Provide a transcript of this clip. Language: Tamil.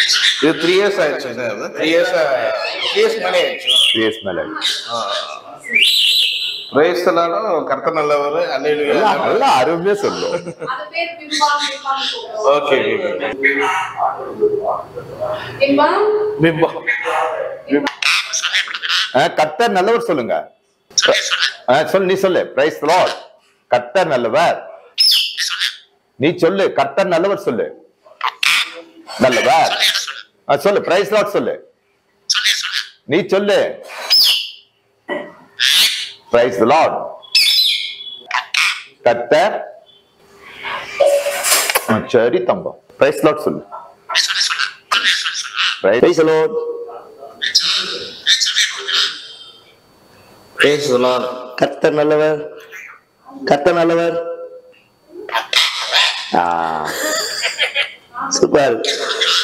இது த்ரீ இயர்ஸ் ஆயிடுச்சு த்ரீ இயர்ஸ் த்ரீ இயர்ஸ் மேலே ஆயிடுச்சு பிளேஸ் மேல பிரைஸ் எல்லாரும் கர்த்தர் நல்லவர் அல்லேலூயா எல்லாம் நல்லா அருமையா சொல்லும் அது பேர் பிம்பம் பிம்பம் சொல்றோம். ஓகே பிம்பம் பிம்பம் அஹ், கர்த்தர் நல்லவர் சொல்லுங்க அஹ், சொல்லு நீ சொல்லு பிரைஸ் லார்ட் கர்த்தர் நல்லவர் நீ சொல்லு கர்த்தர் நல்லவர் சொல்லு நல்லவர் அஹ், சொல்லு பிரைஸ் லார்ட் சொல்லு நீ சொல்லு பிரைஸ் லார்ட் கர்த்தர் அஹ், சரி தம்பம் பிரைஸ் லார்ட் சொல்லு பிரைஸ் லார்ட் பிரைஸ் லார்ட் கர்த்தர் நல்லவர் கர்த்தர் நல்லவர் சூப்பர்